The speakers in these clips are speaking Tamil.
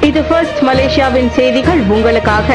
இது ஃபர்ஸ்ட் மலேசியாவின் செய்திகள் உங்களுக்காக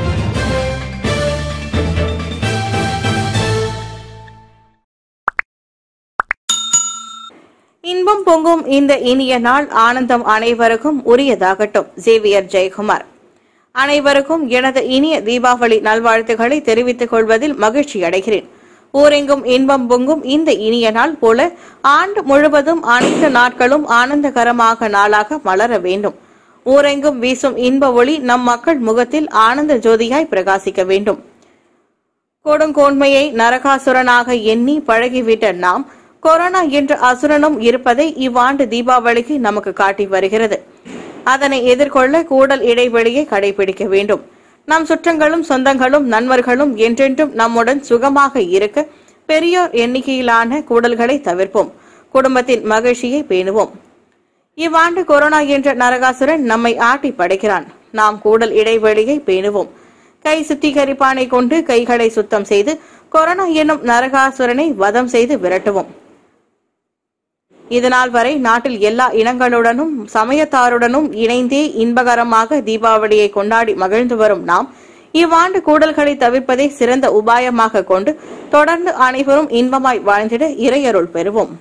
இன்பம் பொங்கும் இந்த இனிய நாள் ஆனந்தம் அனைவருக்கும் உரியதாகட்டும் ஜேவியர் ஜெயக்குமார் அனைவருக்கும் எனது இனிய தீபாவளி நல்வாழ்த்துக்களை தெரிவித்துக் கொள்வதில் மகிழ்ச்சி அடைகிறேன் ஊரெங்கும் இன்பம் பொங்கும் இந்த இனிய நாள் போல ஆண்டு முழுவதும் அனைத்து நாட்களும் ஆனந்தகரமாக நாளாக மலர வேண்டும் ஊரெங்கும் வீசும் இன்ப ஒளி நம் மக்கள் முகத்தில் ஆனந்த ஜோதியாய் பிரகாசிக்க வேண்டும் கொடுங்கோன்மையை நரகாசுரனாக எண்ணி பழகிவிட்ட நாம் கொரோனா என்ற அசுரனும் இருப்பதை இவ்வாண்டு தீபாவளிக்கு நமக்கு காட்டி வருகிறது அதனை எதிர்கொள்ள கூடல் இடைவெளியை கடைபிடிக்க வேண்டும் நம் சுற்றங்களும் சொந்தங்களும் நண்பர்களும் என்றென்றும் நம்முடன் சுகமாக இருக்க பெரியோர் எண்ணிக்கையிலான கூடல்களை தவிர்ப்போம் குடும்பத்தின் மகிழ்ச்சியை பேணுவோம் இவ்வாண்டு கொரோனா என்ற நரகாசுரன் நம்மை ஆட்டி படைக்கிறான் நாம் கூடல் இடைவெளியை பேணுவோம் கை சுத்திகரிப்பானை கொண்டு கைகளை சுத்தம் செய்து கொரோனா என்னும் நரகாசுரனை வதம் செய்து விரட்டுவோம் இதனால் வரை நாட்டில் எல்லா இனங்களுடனும் சமயத்தாருடனும் இணைந்தே இன்பகரமாக தீபாவளியை கொண்டாடி மகிழ்ந்து வரும் நாம் இவ்வாண்டு கூடல்களை தவிர்ப்பதை சிறந்த உபாயமாக கொண்டு தொடர்ந்து அனைவரும் இன்பமாய் வாழ்ந்திட இறையருள் பெறுவோம்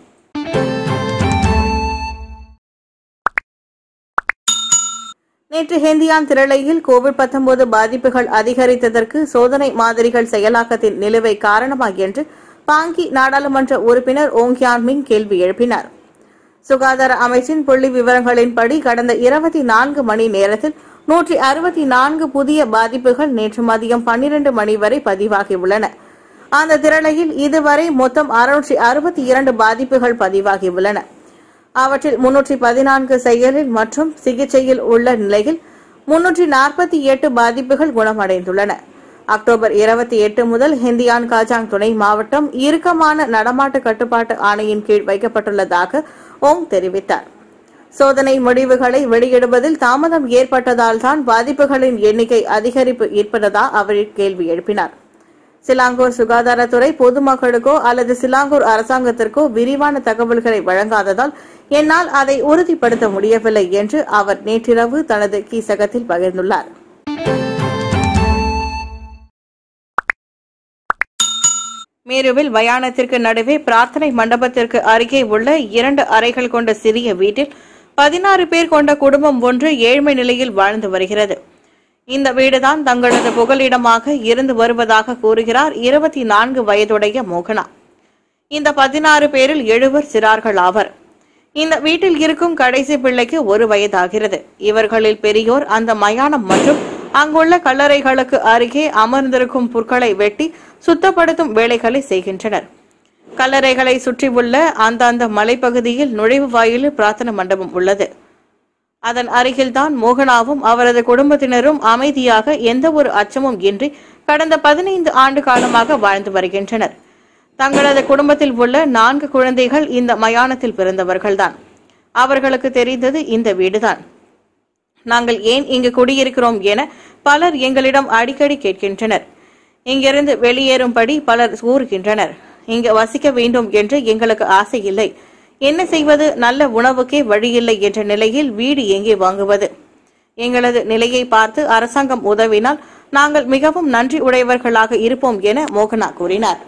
நேற்று ஹெந்தியான் திரளையில் கோவிட் 19 பாதிப்புகள் அதிகரித்ததற்கு சோதனை மாதிரிகள் செயலாக்கத்தின் நிலுவை காரணமா என்று பாங்கி நாடாளுமன்ற உறுப்பினர் ஓங்கியான் மிங் கேள்வி எழுப்பினார் சுகாதார அமைச்சின் புள்ளி விவரங்களின்படி கடந்த இருபத்தி நான்கு மணி நேரத்தில் நூற்றி அறுபத்தி நான்கு புதிய பாதிப்புகள் நேற்று மதியம் பன்னிரண்டு மணி வரை பதிவாகியுள்ளன அந்த திரளையில் இதுவரை மொத்தம் அறுநூற்றி அறுபத்தி இரண்டு பாதிப்புகள் பதிவாகியுள்ளன அவற்றில் முன்னூற்றி பதினான்கு செயலில் மற்றும் சிகிச்சையில் உள்ள நிலையில் முன்னூற்றி நாற்பத்தி எட்டு பாதிப்புகள் குணமடைந்துள்ளன அக்டோபர் இருபத்தி எட்டு முதல் ஹிந்தியான் காஜாங் துணை மாவட்டம் இறுக்கமான நடமாட்ட கட்டுப்பாட்டு ஆணையின் கீழ் வைக்கப்பட்டுள்ளதாக ஓங் தெரிவித்தார் சோதனை முடிவுகளை வெளியிடுவதில் தாமதம் ஏற்பட்டதால் தான் பாதிப்புகளின் எண்ணிக்கை அதிகரிப்பு இருப்பதா அவர் கேள்வி எழுப்பினார் சிலாங்கூர் சுகாதாரத்துறை பொதுமக்களுக்கோ அல்லது சிலாங்கூர் அரசாங்கத்திற்கோ விரிவான தகவல்களை வழங்காததால் என்னால் அதை உறுதிப்படுத்த முடியவில்லை என்று அவர் நேற்றிரவு தனது கீசகத்தில் பகிர்ந்துள்ளார் மேருவில் மயானத்திற்கு நடுவே பிரார்த்தனை மண்டபத்திற்கு அருகே உள்ள இரண்டு அறைகள் கொண்ட சிறிய வீட்டில் பதினாறு பேர் கொண்ட குடும்பம் ஒன்று ஏழ்மை நிலையில் வாழ்ந்து வருகிறது இந்த வீடுதான் தங்களது புகலிடமாக இருந்து வருவதாக கூறுகிறார் இருபத்தி நான்கு வயதுடைய மோகனா இந்த பதினாறு பேரில் எழுவர் சிறார்கள் ஆவர் இந்த வீட்டில் இருக்கும் கடைசி பிள்ளைக்கு ஒரு வயதாகிறது இவர்களில் பெரியோர் அந்த மயானம் மற்றும் அங்குள்ள கல்லறைகளுக்கு அருகே அமர்ந்திருக்கும் புற்களை வெட்டி சுத்தப்படுத்தும் வேலைகளை செய்கின்றனர் கல்லறைகளை சுற்றியுள்ள அந்தந்த மலைப்பகுதியில் நுழைவு வாயிலில் பிரார்த்தனை மண்டபம் உள்ளது அதன் அருகில்தான் மோகனாவும் அவரது குடும்பத்தினரும் அமைதியாக எந்த ஒரு அச்சமும் இன்றி கடந்த பதினைந்து ஆண்டு காலமாக வாழ்ந்து வருகின்றனர் தங்களது குடும்பத்தில் உள்ள நான்கு குழந்தைகள் இந்த மயானத்தில் பிறந்தவர்கள்தான் அவர்களுக்கு தெரிந்தது இந்த வீடுதான் நாங்கள் ஏன் இங்கு குடியிருக்கிறோம் என பலர் எங்களிடம் அடிக்கடி கேட்கின்றனர் இங்கிருந்து வெளியேறும்படி பலர் கூறுகின்றனர் இங்கு வசிக்க வேண்டும் என்று எங்களுக்கு ஆசை இல்லை என்ன செய்வது நல்ல உணவுக்கே வழியில்லை என்ற நிலையில் வீடு எங்கே வாங்குவது எங்களது நிலையை பார்த்து அரசாங்கம் உதவினால் நாங்கள் மிகவும் நன்றி உடையவர்களாக இருப்போம் என மோகனா கூறினார்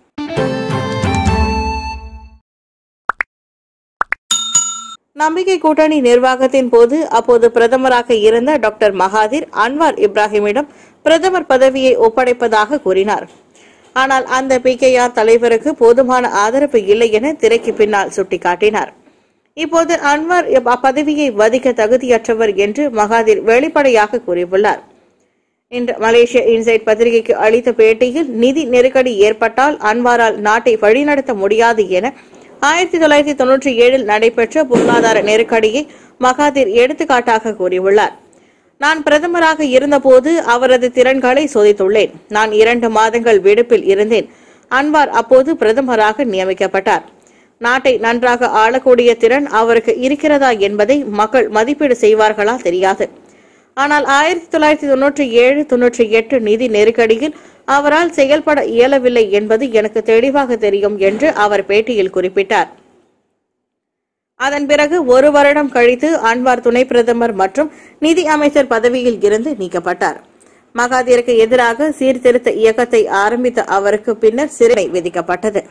நம்பிக்கை கூட்டணி நிர்வாகத்தின் போது அப்போது பிரதமராக இருந்த டாக்டர் மகாதீர் அன்வார் இப்ராஹிமிடம் பிரதமர் பதவியை ஒப்படைப்பதாக கூறினார் ஆனால் அந்த பிகேஆர் தலைவருக்கு போதுமான ஆதரவு இல்லை என திரைக்கு பின்னால் சுட்டிக்காட்டினார் இப்போது அன்வார் அப்பதவியை வதிக்க தகுதியற்றவர் என்று மகாதீர் வெளிப்படையாக கூறியுள்ளார் இன்று மலேசிய இன்சைட் பத்திரிகைக்கு அளித்த பேட்டியில் நிதி நெருக்கடி ஏற்பட்டால் அன்வாரால் நாட்டை வழிநடத்த முடியாது என ஆயிரத்தி தொள்ளாயிரத்தி தொன்னூற்றி ஏழில் நடைபெற்ற பொருளாதார நெருக்கடியை மகாதீர் எடுத்துக்காட்டாக கூறியுள்ளார் நான் பிரதமராக இருந்தபோது அவரது திறன்களை சோதித்துள்ளேன் நான் இரண்டு மாதங்கள் விடுப்பில் இருந்தேன் அன்வார் அப்போது பிரதமராக நியமிக்கப்பட்டார் நாட்டை நன்றாக ஆளக்கூடிய திறன் அவருக்கு இருக்கிறதா என்பதை மக்கள் மதிப்பீடு செய்வார்களா தெரியாது ஆனால் ஆயிரத்தி தொள்ளாயிரத்தி தொன்னூற்றி ஏழு தொன்னூற்றி எட்டு நிதி நெருக்கடியில் அவரால் செயல்பட இயலவில்லை என்பது எனக்கு தெளிவாக தெரியும் என்று அவர் பேட்டியில் குறிப்பிட்டார் அதன் பிறகு ஒரு வருடம் கழித்து அன்வார் துணை பிரதமர் மற்றும் நிதி அமைச்சர் பதவியில் இருந்து நீக்கப்பட்டார் மகாதீருக்கு எதிராக சீர்திருத்த இயக்கத்தை ஆரம்பித்த அவருக்கு பின்னர் சிறை விதிக்கப்பட்டது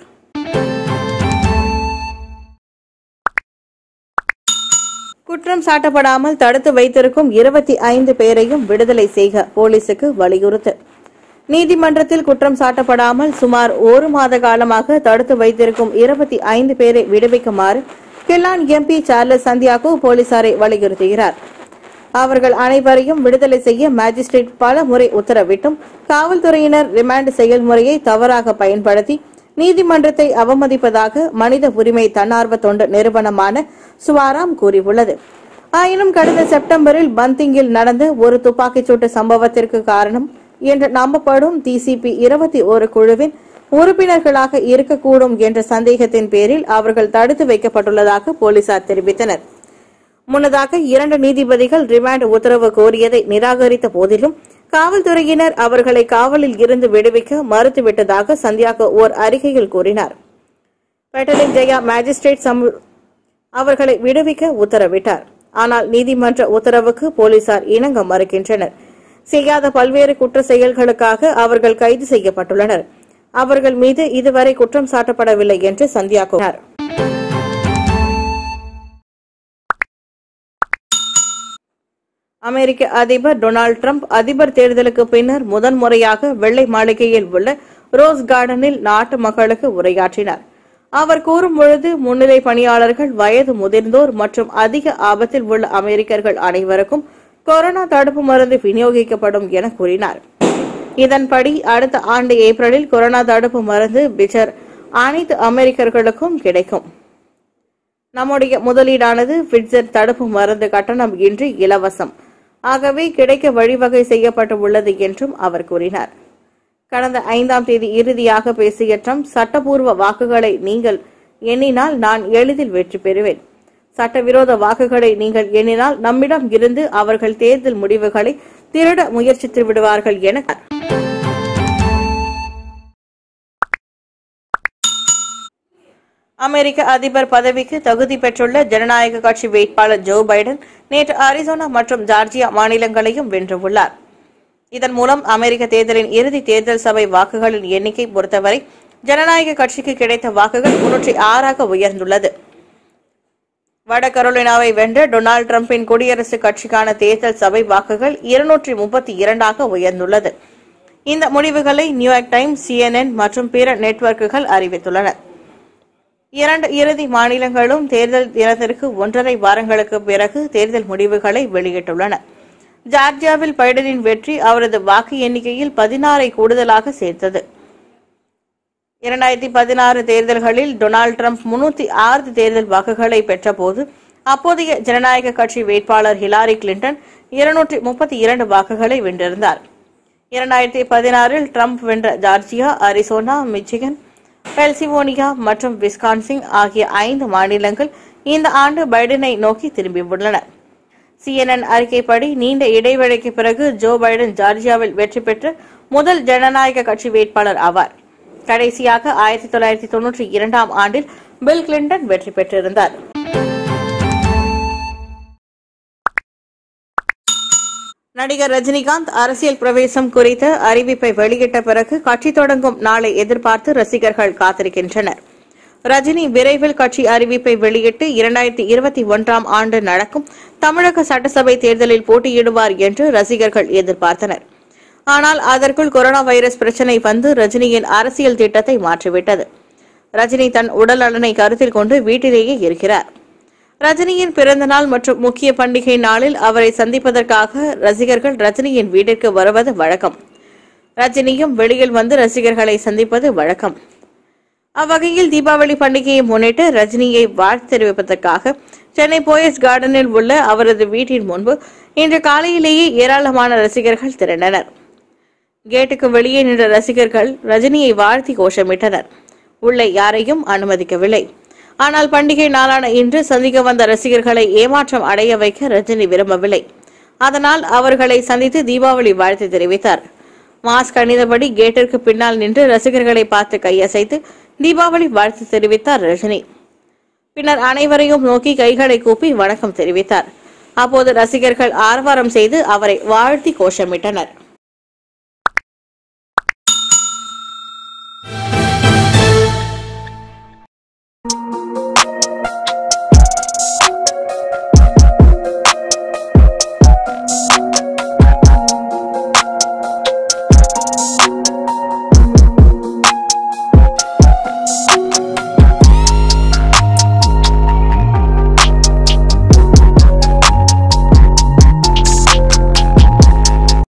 குற்றம் சாட்டப்படாமல் தடுத்து வைத்திருக்கும் இருபத்தி ஐந்து பேரையும் விடுதலை செய்க போலீசுக்கு வலியுறுத்து நீதிமன்றத்தில் குற்றம் சாட்டப்படாமல் சுமார் ஒரு மாத காலமாக தடுத்து வைத்திருக்கும் இருபத்தி ஐந்து பேரை விடுவிக்குமாறு கில்லான் எம்பி சார்லஸ் சந்தியாகோ போலீசாரை வலியுறுத்துகிறார் அவர்கள் அனைவரையும் விடுதலை செய்ய மேஜிஸ்ட்ரேட் பல முறை உத்தரவிட்டும் காவல்துறையினர் ரிமாண்ட் செயல்முறையை தவறாக பயன்படுத்தி நீதிமன்றத்தை அவமதிப்பதாக மனித உரிமை தன்னார்வ தொண்டு நிறுவனமான சுவாராம் கூறியுள்ளது ஆயினும் கடந்த செப்டம்பரில் பந்திங்கில் நடந்த ஒரு துப்பாக்கிச்சூட்டு சம்பவத்திற்கு காரணம் என்று நம்பப்படும் டிசிபி இருபத்தி ஒரு குழுவின் உறுப்பினர்களாக இருக்கக்கூடும் என்ற சந்தேகத்தின் பேரில் அவர்கள் தடுத்து வைக்கப்பட்டுள்ளதாக போலீசார் தெரிவித்தனர் முன்னதாக இரண்டு நீதிபதிகள் ரிமாண்ட் உத்தரவு கோரியதை நிராகரித்த போதிலும் காவல்துறையினர் அவர்களை காவலில் இருந்து விடுவிக்க மறுத்துவிட்டதாக சந்தியாகோ ஓர் அறிக்கையில் கூறினார் பெட்டலின் ஜெயா மேஜிஸ்ட்ரேட் சமு- அவர்களை விடுவிக்க உத்தரவிட்டார் ஆனால் நீதிமன்ற உத்தரவுக்கு போலீசார் இணங்க மறுக்கின்றனர் செய்யாத பல்வேறு குற்ற செயல்களுக்காக அவர்கள் கைது செய்யப்பட்டுள்ளனர் அவர்கள் மீது இதுவரை குற்றம் சாட்டப்படவில்லை என்று சந்தியா கூறினார் அமெரிக்க அதிபர் டொனால்ட் ட்ரம்ப் அதிபர் தேர்தலுக்கு பின்னர் முதன்முறையாக வெள்ளை மாளிகையில் உள்ள ரோஸ் கார்டனில் நாட்டு மக்களுக்கு உரையாற்றினார் அவர் கூறும் பொழுது முன்னிலை பணியாளர்கள் வயது முதிர்ந்தோர் மற்றும் அதிக ஆபத்தில் உள்ள அமெரிக்கர்கள் அனைவருக்கும் கொரோனா தடுப்பு மருந்து விநியோகிக்கப்படும் என கூறினார் இதன்படி அடுத்த ஆண்டு ஏப்ரலில் கொரோனா தடுப்பு மருந்து பிஜர் அனைத்து அமெரிக்கர்களுக்கும் கிடைக்கும் நம்முடைய முதலீடானது பிட்சர் தடுப்பு மருந்து கட்டணம் இன்றி இலவசம் ஆகவே கிடைக்க வழிவகை செய்யப்பட்டு உள்ளது என்றும் அவர் கூறினார் கடந்த ஐந்தாம் தேதி இறுதியாக பேசிய ட்ரம்ப் சட்டப்பூர்வ வாக்குகளை நீங்கள் எண்ணினால் நான் எளிதில் வெற்றி பெறுவேன் சட்டவிரோத வாக்குகளை நீங்கள் எண்ணினால் நம்மிடம் இருந்து அவர்கள் தேர்தல் முடிவுகளை திருட முயற்சித்து விடுவார்கள் என அமெரிக்க அதிபர் பதவிக்கு தகுதி பெற்றுள்ள ஜனநாயக கட்சி வேட்பாளர் ஜோ பைடன் நேற்று அரிசோனா மற்றும் ஜார்ஜியா மாநிலங்களையும் வென்றுள்ளார் இதன் மூலம் அமெரிக்க தேர்தலின் இறுதி தேர்தல் சபை வாக்குகளின் எண்ணிக்கை பொறுத்தவரை ஜனநாயக கட்சிக்கு கிடைத்த வாக்குகள் முன்னூற்றி ஆறாக உயர்ந்துள்ளது வட கரோலினாவை வென்ற டொனால்டு டிரம்பின் குடியரசுக் கட்சிக்கான தேர்தல் சபை வாக்குகள் இருநூற்றி முப்பத்தி இரண்டாக உயர்ந்துள்ளது இந்த முடிவுகளை நியூயார்க் டைம்ஸ் சிஎன்என் மற்றும் பிற நெட்வொர்க்குகள் அறிவித்துள்ளன இரண்டு இறுதி மாநிலங்களும் தேர்தல் தினத்திற்கு ஒன்றரை வாரங்களுக்கு பிறகு தேர்தல் முடிவுகளை வெளியிட்டுள்ளன ஜார்ஜியாவில் பைடனின் வெற்றி அவரது வாக்கு எண்ணிக்கையில் பதினாறை கூடுதலாக சேர்த்தது இரண்டாயிரத்தி பதினாறு தேர்தல்களில் டொனால்டு ட்ரம்ப் முன்னூத்தி ஆறு தேர்தல் வாக்குகளை பெற்றபோது அப்போதைய ஜனநாயக கட்சி வேட்பாளர் ஹிலாரி கிளின்டன் இருநூற்றி முப்பத்தி இரண்டு வாக்குகளை வென்றிருந்தார் இரண்டாயிரத்தி பதினாறில் ட்ரம்ப் வென்ற ஜார்ஜியா அரிசோனா மிச்சிகன் பெல்சிவோனியா மற்றும் விஸ்கான்சிங் ஆகிய ஐந்து மாநிலங்கள் இந்த ஆண்டு பைடனை நோக்கி திரும்பியுள்ளன சிஎன்என் அறிக்கைப்படி நீண்ட இடைவெளிக்கு பிறகு ஜோ பைடன் ஜார்ஜியாவில் வெற்றி பெற்ற முதல் ஜனநாயக கட்சி வேட்பாளர் ஆவார் கடைசியாக ஆயிரத்தி தொள்ளாயிரத்தி தொன்னூற்றி இரண்டாம் ஆண்டில் பில் கிளின்டன் வெற்றி பெற்றிருந்தார் நடிகர் ரஜினிகாந்த் அரசியல் பிரவேசம் குறித்த அறிவிப்பை வெளியிட்ட பிறகு கட்சி தொடங்கும் நாளை எதிர்பார்த்து ரசிகர்கள் காத்திருக்கின்றனர் ரஜினி விரைவில் கட்சி அறிவிப்பை வெளியிட்டு இரண்டாயிரத்தி இருபத்தி ஒன்றாம் ஆண்டு நடக்கும் தமிழக சட்டசபை தேர்தலில் போட்டியிடுவார் என்று ரசிகர்கள் எதிர்பார்த்தனர் ஆனால் அதற்குள் கொரோனா வைரஸ் பிரச்சினை வந்து ரஜினியின் அரசியல் திட்டத்தை மாற்றிவிட்டது ரஜினி தன் உடல் நலனை கருத்தில் கொண்டு வீட்டிலேயே இருக்கிறார் ரஜினியின் பிறந்தநாள் மற்றும் முக்கிய பண்டிகை நாளில் அவரை சந்திப்பதற்காக ரசிகர்கள் ரஜினியின் வீட்டிற்கு வருவது வழக்கம் ரஜினியும் வெளியில் வந்து ரசிகர்களை சந்திப்பது வழக்கம் அவ்வகையில் தீபாவளி பண்டிகையை முன்னிட்டு ரஜினியை வாழ்த்து தெரிவிப்பதற்காக சென்னை போயஸ் கார்டனில் உள்ள அவரது வீட்டின் முன்பு இன்று காலையிலேயே ஏராளமான ரசிகர்கள் திரண்டனர் கேட்டுக்கு வெளியே நின்ற ரசிகர்கள் ரஜினியை வாழ்த்தி கோஷமிட்டனர் உள்ளே யாரையும் அனுமதிக்கவில்லை ஆனால் பண்டிகை நாளான இன்று சந்திக்க வந்த ரசிகர்களை ஏமாற்றம் அடைய வைக்க ரஜினி விரும்பவில்லை அதனால் அவர்களை சந்தித்து தீபாவளி வாழ்த்து தெரிவித்தார் மாஸ்க் அணிந்தபடி கேட்டிற்கு பின்னால் நின்று ரசிகர்களை பார்த்து கையசைத்து தீபாவளி வாழ்த்து தெரிவித்தார் ரஜினி பின்னர் அனைவரையும் நோக்கி கைகளை கூப்பி வணக்கம் தெரிவித்தார் அப்போது ரசிகர்கள் ஆரவாரம் செய்து அவரை வாழ்த்தி கோஷமிட்டனர்